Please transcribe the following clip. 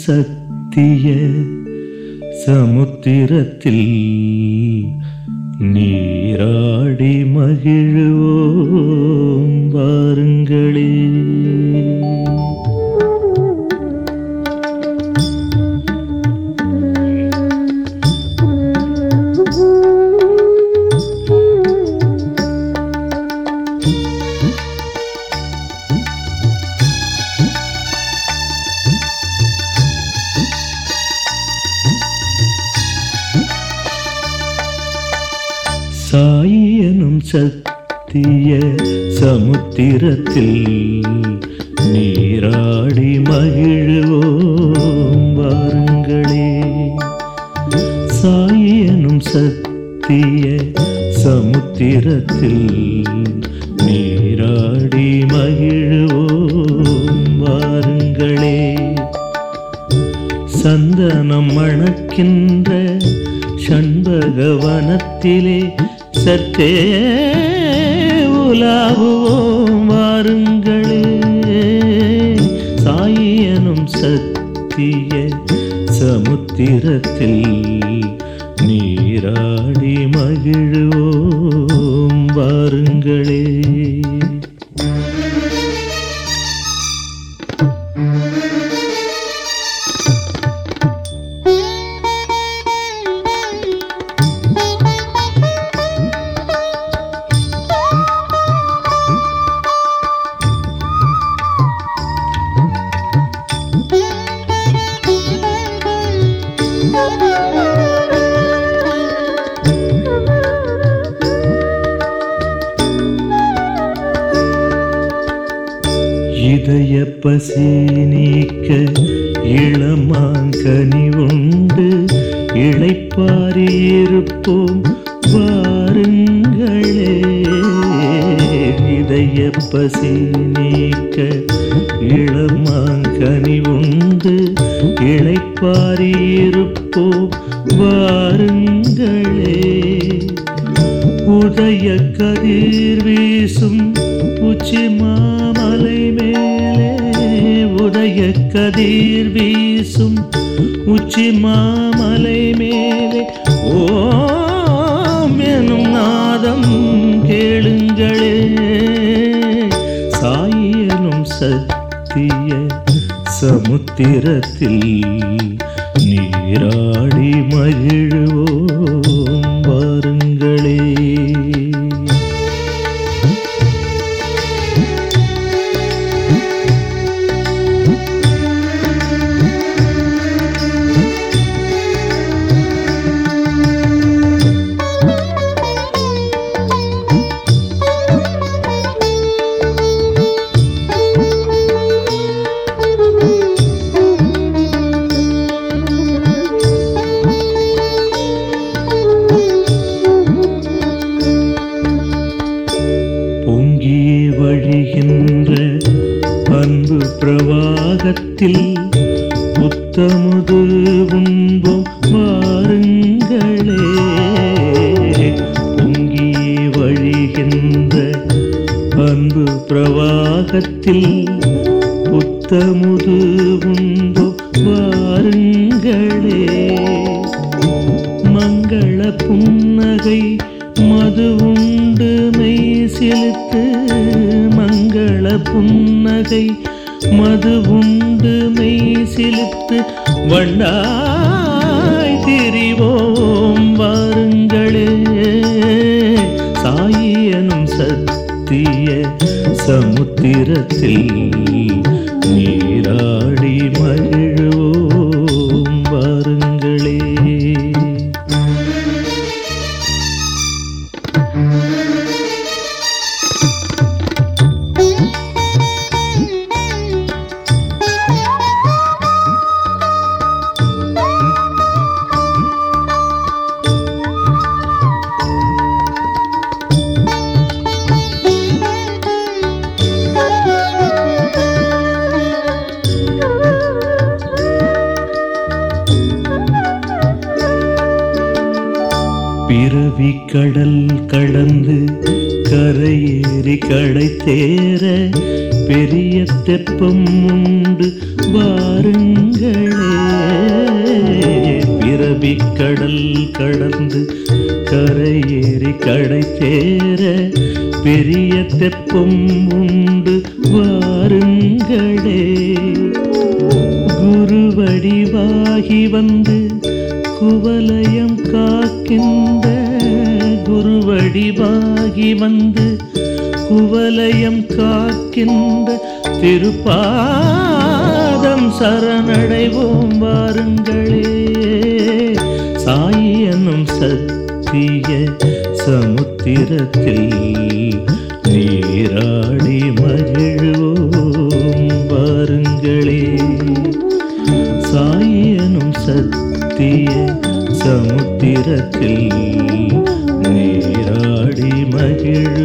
சத்திய சமுத்திரத்தில் நீராடி மகிழ்வோம் வாருங்களே சாயனும் சத்திய சமுத்திரத்தில் நீராடி மகிழ்வோம் வாருங்களே சாயனும் சத்திய சமுத்திரத்தில் நீராடி மகிழ்வோம் வாருங்களே சந்தனம் மணக்கின்ற ஷண்பகவனத்திலே சற்றே உலாவுவோம் வாருங்களே சாயனும் சத்திய சமுத்திரத்தில் நீராடி மகிழ்வோம் வாருங்களே இதய பசி நீக்க இளமாங்கனி உண்டு இளைப்பாரி இருப்போம் வாருங்களே இதய பசி நீக்க இளமாங்கனி உண்டு இளைப்பாரி இருப்போம் வாருங்களே உதய கதிர் வீசும் உச்சி மாமலை மேலே உதய கதிர் வீசும் உச்சி மாமலை மேலே ஓம் எனும் நாதம் கேளுங்களே சாயனும் சத்திய சமுத்திரத்தில் நீராடி மகிழ்வோம் வாருங்களே பொங்கியே வழிகின்ற அன்பு பிரவாகத்தில் புத்தமுது உண்போம் வாருங்களே பொங்கியே வழிகின்ற அன்பு பிரவாகத்தில் புத்தமுது உண்போம் வாருங்களே மங்கள புன்னகை மது உண்டு மெய் செலுத்து மங்கள புன்னகை மது உண்டு மெய் செலுத்து வண்டாய் திரிவோம் வாருங்களே சாயனும் சத்திய சமுத்திரத்தில் நீராடி மகிழ்வோம் வாருங்களே பிறவி கடல் கடந்து கரையேறி கடை தேர பெரிய தெப்பம் உண்டு வாருங்களே பிறவி கடல் கடந்து கரையேறி கடை தேர பெரிய தெப்பம் உண்டு வாருங்களே குருவடிவாகி வந்து குவலயம் காக்கின்ற குருவடிவாகி வந்து குவலயம் காக்கின்ற திருப்பாதம் சரணடைவோம் வாருங்களே சாயி எனும் சத்திய சமுத்திரத்தில் நீராடி மகிழ்வோம் வாருங்களே சாயனும் சத்திய சமுத்திரத்தில் நீராடி மகிழ்